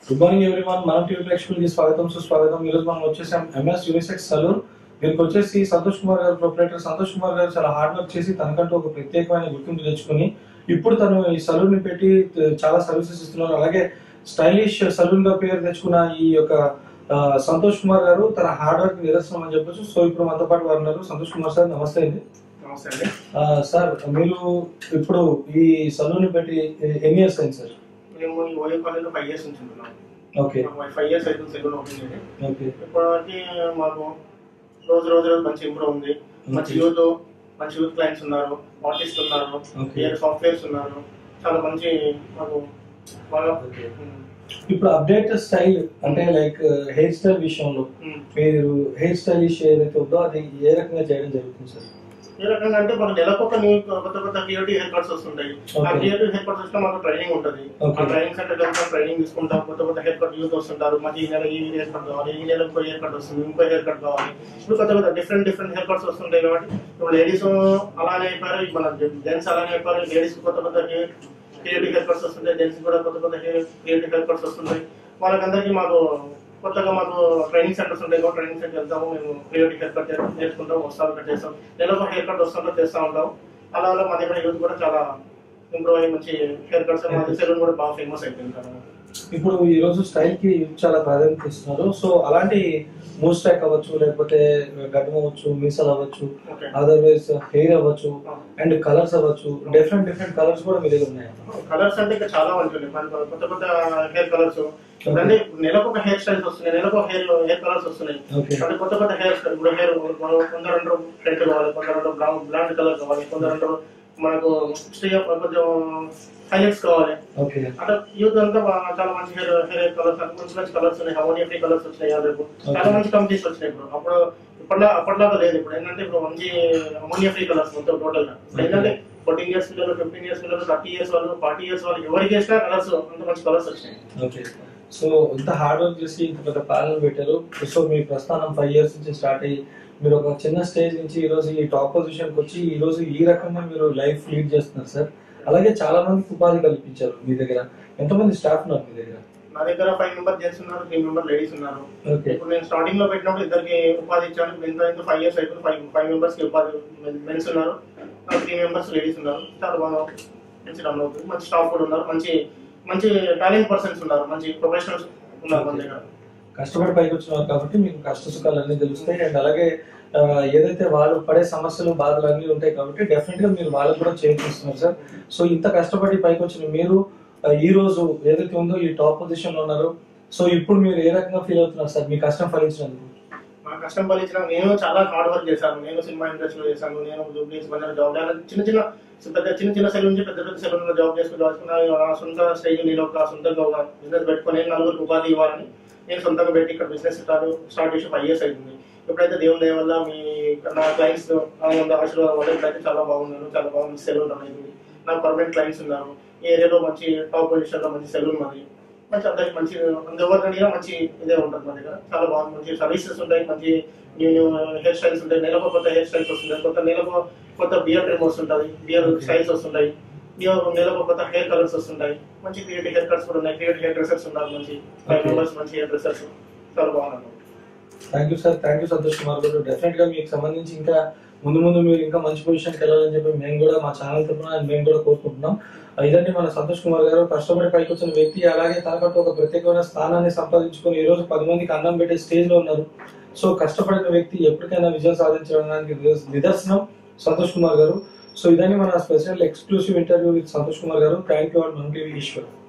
Good morning everyone మనం TV ప్రేక్షకులకి స్వాగతం సుస్వాగతం ఈ రోజు మనం వచ్చేసాం ఎంఎస్ యూనిసెక్స్ సలూన్ దీనికి వచ్చేసి సంతోష్ కుమార్ గారు ప్రొపరేటర్ సంతోష్ కుమార్ గారు చాలా హార్డ్ వర్క్ చేసి తనకంటూ ఒక ప్రత్యేకమైన గుర్తింపు తెచ్చుకుని ఇప్పుడు తను ఈ సలూన్ ని పెట్టి త- చాలా సర్వీసెస్ ఇస్తున్నారు అలాగే స్టైలిష్ సలూన్ గా పేరు తెచ్చుకున్న ఈ యొక్క ఆ, సంతోష్ కుమార్ గారు తన హార్డ్ వర్క్ నిదర్శనం అని చెప్పొచ్చు సో ఇప్పుడు మనతో పాటు వారు ఉన్నారు సంతోష్ కుమార్ సార్ నమస్తే అండి నమస్తే అండి ఆ, సార్ మీరు ఇప్పుడు ఈ సలూన్ ని పెట్టి ఎన్ని ఇయర్స్ అయింది సార్ మేము ఈ ఓయో కాలేజ్లో ఫైవ్ ఇయర్స్ నుంచి ఉంటున్నాం ఓకే ఫైవ్ ఇయర్స్ అయితే సెలూన్ ఓపెన్ చేయండి ఓకే ఇప్పటివరకు మాకు రోజు రోజు రోజు మంచి ఇంప్రూవ్ ఉంది మంచి Okay. యూత్ మంచి యూత్ క్లయింట్స్ ఉన్నారు ఆర్టిస్ట్ ఉన్నారు Okay. వేరే సాఫ్ట్వేర్స్ ఉన్నారు చాలా మంచి మాకు బాగా Okay. ఉమ్, ఇప్పుడు అప్డేట్ స్టైల్ అంటే లైక్ హెయిర్ స్టైల్ విషయంలో ఉమ్. మీరు హెయిర్ స్టైలిష్ ఏదైతే ఉందో అది ఏ రకంగా చేయడం జరుగుతుంది సార్ ఏ రకంగా అంటే మనకు నెలకొక న్యూ కొత్త కొత్త క్రియేటివ్ హెయిర్ కట్స్ వస్తుంటాయి ఆ Okay. క్రియేటివ్ హెయిర్ కట్స్ వస్తే మాకు ట్రైనింగ్ ఉంటుంది Okay. ఆ ట్రైనింగ్ సెంటర్ వెళ్తాం ట్రైనింగ్ తీసుకుంటాం కొత్త కొత్త హెయిర్ కట్ యూత్ వస్తుంటారు మాకు ఈ నెల ఈ హెయిర్ కట్ కావాలి ఈ నెల ఇంకో హెయిర్ కట్ వస్తుంది ఇంకో హెయిర్ కట్ కావాలి ఇప్పుడు కొత్త కొత్త డిఫరెంట్ డిఫరెంట్ హెయిర్ కట్స్ వస్తుంటాయి కాబట్టి ఇప్పుడు లేడీస్ అలానే అయిపోయారు మన జెంట్స్ అలానే అయిపోయారు లేడీస్ కొత్త కొత్త క్రియేటివ్ హెయిర్ కట్స్ వస్తుంటాయి జెంట్స్ కూడా కొత్త కొత్త క్రియేటివ్ హెయిర్ కట్స్ వస్తున్నాయి వాళ్ళకందరికీ మాకు కొత్తగా మాకు ట్రైనింగ్ సెంటర్స్ ఉంటాయి కాబట్టి ట్రైనింగ్ సెంటర్ వెళ్తాము మేము క్రియేటివ్ హెయిర్ కట్ నేర్చుకుంటాం వస్తాం కట్ చేస్తాం నెలకు హెయిర్ కట్ వస్తుంటో చేస్తూ ఉంటాం అలా అలా మా దగ్గర యూత్ కూడా చాలా ఇంప్రూవ్ అయ్యి మంచి హెయిర్ కట్స్ మా సెలూన్ కూడా బాగా ఫేమస్ అయిపోయింది కదా ఇప్పుడు ఈ రోజు స్టైల్ కి చాలా ప్రాధాన్యత ఇస్తున్నారు సో అలాంటి మూవ్ స్టాక్ అవ్వచ్చు లేకపోతే గడ్డం అవ్వచ్చు మీసాలు అవ్వచ్చు ఓకే అదర్వైజ్ హెయిర్ అవ్వచ్చు అండ్ కలర్స్ అవ్వచ్చు డిఫరెంట్ డిఫరెంట్ కలర్స్ కూడా మీ దగ్గర ఉన్నాయి కలర్స్ అంటే ఇంకా చాలా ఉంటుంది మనకు కొత్త కొత్త హెయిర్ కలర్స్ అంటే నెలకు ఒక హెయిర్ స్టైల్స్ వస్తున్నాయి నెలకు ఒక హెయిర్ హెయిర్ కలర్స్ వస్తున్నాయి ఓకే అంటే కొత్త కొత్త హెయిర్ స్టైల్ ఇప్పుడు హెయిర్ కొందరు అంటారు ఫ్రంట్ కావాలి కొందరు అంటారు బ్రౌన్ బ్లాండ్ కలర్ కావాలి కొందరు అంటారు మనకు స్ట్రీ కొంచెం హైలైట్స్ కావాలి ఓకే అంటే యూత్ అంతా బా- చాలా మంచి హెయిర్ హెయిర్ కలర్స్ మంచి మంచి కలర్స్ ఉన్నాయి హమోనియా ఫ్రీ కలర్స్ వచ్చినాయి రేపు చాలా మంచి కంపెనీస్ వచ్చినాయి ఇప్పుడు అప్పుడు ఇప్పటిలా అప్పటిలాగా లేదు ఇప్పుడు ఏంటంటే ఇప్పుడు మంచి అమోనియా ఫ్రీ కలర్స్ మొత్తం టోటల్ గా ఇప్పుడు ఏంటంటే ఫోర్టీన్ ఇయర్స్ పిల్లలు ఫిఫ్టీన్ ఇయర్స్ పిల్లలు థర్టీ ఇయర్స్ వాళ్ళు ఫార్టీ ఇయర్స్ వాళ్ళు ఎవరికి వేసినా కలర్స్ అంత మంచి కలర్స్ వచ్చినాయి ఓకే సో ఇంత హార్డ్ వర్క్ చేసి ఇంత పెద్ద ప్యానల్ పెట్టారు సో మీ ప్రస్థానం ఫైవ్ ఇయర్స్ నుంచి స్టార్ట్ అయ్యి మీరు ఒక చిన్న స్టేజ్ నుంచి ఈ రోజు ఈ టాప్ పొజిషన్ కి వచ్చి ఈ రోజు ఈ రకంగా మీరు లైఫ్ లీడ్ చేస్తున్నారు సార్ అలాగే చాలా మందికి ఉపాధి కల్పించారు మీ దగ్గర ఎంతమంది స్టాఫ్ ఉన్నారు మీ దగ్గర నా దగ్గర ఫైవ్ మెంబర్ జెంట్స్ ఉన్నారు త్రీ మెంబర్ లేడీస్ ఉన్నారు ఓకే ఇప్పుడు నేను స్టార్టింగ్ లో పెట్టినప్పుడు ఇద్దరికి ఉపాధి ఇచ్చాను ఇప్పుడు ఎంత ఎంత ఫైవ్ ఇయర్స్ అయిపోయింది ఫైవ్ ఫైవ్ మెంబర్స్ కి ఉపాధి మెన్స్ ఉన్నారు త్రీ మెంబర్స్ లేడీస్ ఉన్నారు చాలా బాగా మంచి రన్ అవుతుంది మంచి స్టాఫ్ కూడా ఉన్నారు మంచి మంచి టాలెంట్ పర్సన్స్ ఉన్నారు మంచి ప్రొఫెషనల్స్ ఉన్నారు మన దగ్గర కష్టపడి పైకి వచ్చినారు కాబట్టి మీకు కష్ట సుఖాలు అన్ని తెలుస్తాయి అండ్ అలాగే ఆ, ఏదైతే వాళ్ళు పడే సమస్యలు బాధలు అన్ని ఉంటాయి కాబట్టి డెఫినెట్ గా మీరు వాళ్ళకి కూడా చేయించుస్తున్నారు సార్ సో ఇంత కష్టపడి పైకి వచ్చిన మీరు ఆ, ఈ రోజు ఏదైతే ఉందో ఈ టాప్ పొజిషన్ లో ఉన్నారు సో ఇప్పుడు మీరు ఏ రకంగా ఫీల్ అవుతున్నారు సార్ మీ కష్టం ఫలించినందుకు మా కష్టం ఫలించిన నేను చాలా హార్డ్ వర్క్ చేశాను నేను సినిమా ఇండస్ట్రీలో చేశాను నేను జూబ్లీస్ బంజారా జాబ్ చేయాలి చిన్న చిన్న పెద్ద చిన్న చిన్న సెలవు నుంచి పెద్ద పెద్ద సెలవుల్లో జాబ్ చేసుకుని చేసుకున్నా నా సొంత స్టేజ్ నేను ఒక సొంతంగా ఒక బిజినెస్ పెట్టుకొని నలుగురికి ఉపాధి ఇవ్వాలని నేను సొంతంగా పెట్టి ఇక్కడ బిజినెస్ స్టార్ట్ స్టార్ట్ చేసి ఫైవ్ ఇయర్స్ అవుతుంది ఇప్పుడైతే దేవుని దయ వల్ల మీ నా క్లయింట్స్ ఆశీర్వాదం వల్ల ఇప్పుడైతే చాలా బాగున్నాను చాలా బాగుంది సెలూన్ అనేది నాకు పర్మనెంట్ క్లయింట్స్ ఉన్నారు ఈ ఏరియాలో మంచి టాప్ పొజిషన్ లో మంచి సెలూన్ మాది మంచి అందరికి మంచి అందరికీ మంచి ఇదే ఉంటుంది మన దగ్గర చాలా బాగుంది మంచి సర్వీసెస్ ఉంటాయి మంచి న్యూ న్యూ హెయిర్ స్టైల్స్ ఉంటాయి నెలకు కొత్త హెయిర్ స్టైల్స్ వస్తుంటాయి కొత్త నెలకు కొత్త బియర్ ట్రిమ్ వస్తుంటుంది బియర్ స్టైల్స్ వస్తుంటాయి బియర్ నెలకు కొత్త హెయిర్ కలర్స్ వస్తుంటాయి మంచి క్రియేటివ్ హెయిర్ కట్స్ కూడా ఉన్నాయి క్రియేటివ్ హెయిర్ డ్రెస్సర్స్ ఉన్నారు మంచి ఫైవ్ Okay. మెంబర్స్ మంచి హెయిర్ డ్రెస్సర్స్ చాలా బాగున్నారు thank you sir thank you Santosh Kumar గారు డెఫినెట్ గా మీకు సంబంధించి ఇంకా ముందు ముందు మీరు ఇంకా మంచి పొజిషన్కి వెళ్ళాలని చెప్పి మేము కూడా మా ఛానల్ తరఫున మేము కూడా కోరుకుంటున్నాం ఇదండి మన సంతోష్ కుమార్ గారు కష్టపడి పైకి వచ్చిన వ్యక్తి అలాగే తనకంటూ ఒక ప్రత్యేకమైన స్థానాన్ని సంపాదించుకొని ఈ రోజు పది మందికి అన్నం పెట్టే స్టేజ్ లో ఉన్నారు సో కష్టపడిన వ్యక్తి ఎప్పటికైనా విజయం సాధించడానికి నిదర్శ- నిదర్శనం సంతోష్ కుమార్ గారు సో ఇదని మన special exclusive interview with Santosh Kumar గారు థ్యాంక్ యూ ఆల్ మన టీవీ ఈశ్వర్